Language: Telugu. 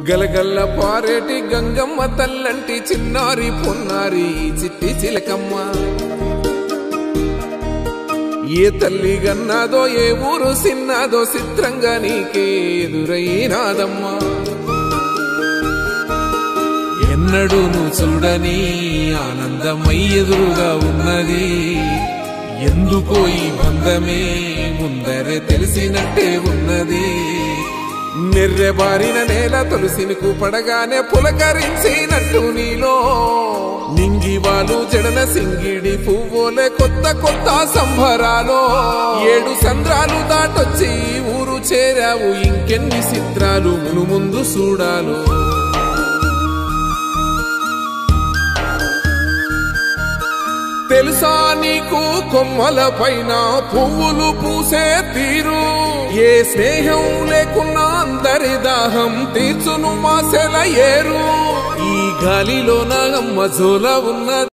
గలగల్ల పారేటి గంగమ్మ తల్లంటి చిన్నారి పొన్నారి ఈ చిట్టి చిలకమ్మ ఏ తల్లి గన్నాదో ఏ ఊరు సిన్నాదో చిత్రంగా నీకే ఎదురైనాదమ్మా ఎన్నడూ నువ్వు చూడని ఆనందమై ఎదురుగా ఉన్నది ఎందుకో ఈ బంధమే ముందరే తెలిసినట్టే ఉన్నది నెర్రెబారిన నేల తులసినికు పడగానే పులకరించినట్టు నీలో నింగివాలు జడన సింగిడి పువ్వులే కొత్త కొత్త సంభరాలో ఏడు సంద్రాలు దాటొచ్చి ఈ ఊరు చేరావు ఇంకెన్ని చిత్రాలు మును ముందు చూడాలో తెలుసా నీకు కొమ్మల పైన పువ్వులు పూసే తీరు ఏ స్నేహం లేకున్నా అందరి దాహం తీర్చును మాసెల ఏరు ఈ గాలిలో నా అమ్మ జోల ఉన్న